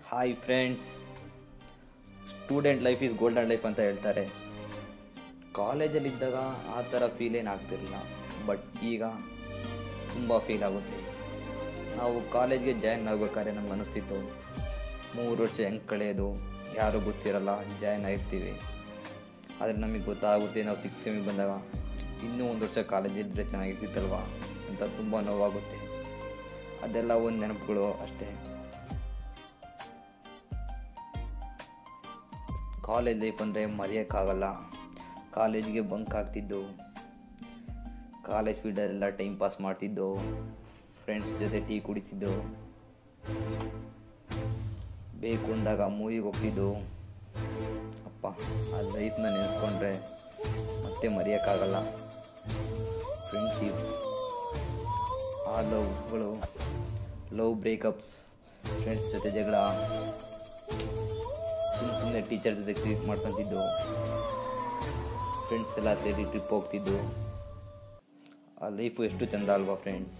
hi friends student life is golden life ಅಂತ ಹೇಳ್ತಾರೆ ಕಾಲೇಜಲ್ಲಿದ್ದಾಗ ಆ ಥರ ಫೀಲ್ ಏನು ಆಗ್ತಿರಲಿಲ್ಲ ಬಟ್ ಈಗ ತುಂಬ ಫೀಲ್ ಆಗುತ್ತೆ ನಾವು ಕಾಲೇಜ್ಗೆ ಜಾಯ್ನ್ ಆಗಬೇಕಾದ್ರೆ ನಮ್ಗೆ ಅನಿಸ್ತಿತ್ತು ಮೂರು ವರ್ಷ ಹೆಂಗೆ ಕಳೆಯೋದು ಯಾರೂ ಗೊತ್ತಿರಲ್ಲ ಜಾಯ್ನ್ ಆಗಿರ್ತೀವಿ ಆದರೆ ನಮಗೆ ಗೊತ್ತಾಗುತ್ತೆ ನಾವು ಸಿಕ್ಸ್ ಸೆಮಿಗೆ ಬಂದಾಗ ಇನ್ನೂ ಒಂದು ವರ್ಷ ಕಾಲೇಜ್ ಇದ್ದರೆ ಚೆನ್ನಾಗಿರ್ತಿತ್ತಲ್ವಾ ಅಂತ ತುಂಬ ನೋವಾಗುತ್ತೆ ಅದೆಲ್ಲ ಒಂದು ನೆನಪುಗಳು ಅಷ್ಟೇ ಕಾಲೇಜ್ ಲೈಫ್ ಅಂದರೆ ಮರೆಯೋಕ್ಕಾಗಲ್ಲ ಕಾಲೇಜ್ಗೆ ಬಂಕ್ ಆಗ್ತಿದ್ದು ಕಾಲೇಜ್ ಫೀಲ್ಡಲ್ಲೆಲ್ಲ ಟೈಮ್ ಪಾಸ್ ಮಾಡ್ತಿದ್ದು ಫ್ರೆಂಡ್ಸ್ ಜೊತೆ ಟೀ ಕುಡಿತಿದ್ದು ಬೇಕು ಅಂದಾಗ ಮೂವಿಗೆ ಹೋಗ್ತಿದ್ದು ಅಪ್ಪ ಆ ಲೈಫ್ನ ನೆನೆಸ್ಕೊಂಡ್ರೆ ಮತ್ತೆ ಮರೆಯೋಕ್ಕಾಗಲ್ಲ ಫ್ರೆಂಡ್ಶಿಪ್ ಆ ಲವ್ಗಳು ಲವ್ ಬ್ರೇಕಪ್ಸ್ ಫ್ರೆಂಡ್ಸ್ ಜೊತೆ ಜಗಳ ಸುಮ್ಮನೆ ಸುಮ್ಮನೆ ಟೀಚರ್ ಜೊತೆ ಕ್ರೀಟ್ ಮಾಡ್ಕೊತಿದ್ದು ಫ್ರೆಂಡ್ಸ್ ಎಲ್ಲ ಸೇರಿ ಟ್ರಿಪ್ ಹೋಗ್ತಿದ್ದು ಆ ಲೈಫು ಎಷ್ಟು ಚಂದ ಅಲ್ವಾ ಫ್ರೆಂಡ್ಸ್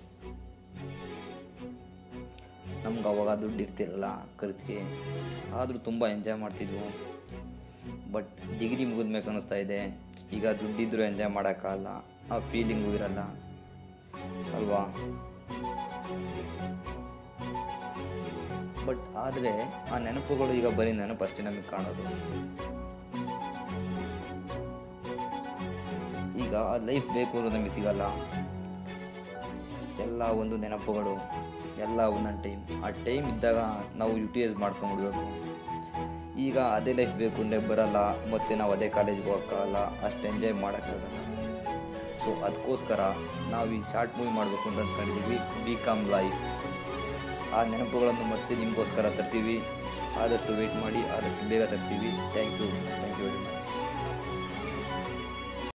ನಮ್ಗೆ ಅವಾಗ ದುಡ್ಡು ಇರ್ತಿರಲ್ಲ ಖರ್ಚಿಗೆ ಆದರೂ ತುಂಬ ಎಂಜಾಯ್ ಮಾಡ್ತಿದ್ವು ಬಟ್ ಡಿಗ್ರಿ ಮುಗಿದ್ಮೇಲೆ ಅನ್ನಿಸ್ತಾ ಇದೆ ಈಗ ದುಡ್ಡಿದ್ರೂ ಎಂಜಾಯ್ ಮಾಡೋಕ್ಕಾಗಲ್ಲ ಆ ಫೀಲಿಂಗು ಇರಲ್ಲ ಅಲ್ವಾ ಬಟ್ ಆದರೆ ಆ ನೆನಪುಗಳು ಈಗ ಬರೀ ನೆನಪು ಅಷ್ಟೇ ನಮಗೆ ಕಾಣೋದು ಈಗ ಆ ಲೈಫ್ ಬೇಕು ಅನ್ನೋದು ನಮಗೆ ಸಿಗಲ್ಲ ಎಲ್ಲ ಒಂದು ನೆನಪುಗಳು ಎಲ್ಲ ಒಂದೊಂದು ಟೈಮ್ ಆ ಟೈಮ್ ಇದ್ದಾಗ ನಾವು ಯುಟಿಲೈಸ್ ಮಾಡ್ಕೊಂಡ್ಬಿಡ್ಬೇಕು ಈಗ ಅದೇ ಲೈಫ್ ಬೇಕು ಅಂದರೆ ಬರಲ್ಲ ಮತ್ತು ನಾವು ಅದೇ ಕಾಲೇಜ್ಗೆ ಹೋಗೋಕ್ಕಾಗಲ್ಲ ಅಷ್ಟು ಎಂಜಾಯ್ ಮಾಡೋಕ್ಕಾಗಲ್ಲ ಸೊ ಅದಕ್ಕೋಸ್ಕರ ನಾವು ಈ ಶಾರ್ಟ್ ಮೂವಿ ಮಾಡಬೇಕು ಅಂತ ಅಂದ್ಕೊಂಡಿದ್ದೀವಿ ಬಿ ಕಾಮ್ ಲೈಫ್ ಆ ನೆನಪುಗಳನ್ನು ಮತ್ತೆ ನಿಮಗೋಸ್ಕರ ತರ್ತೀವಿ ಆದಷ್ಟು ವೆಯ್ಟ್ ಮಾಡಿ ಆದಷ್ಟು ಬೇಗ ತರ್ತೀವಿ ಥ್ಯಾಂಕ್ ಯು ಥ್ಯಾಂಕ್ ಯು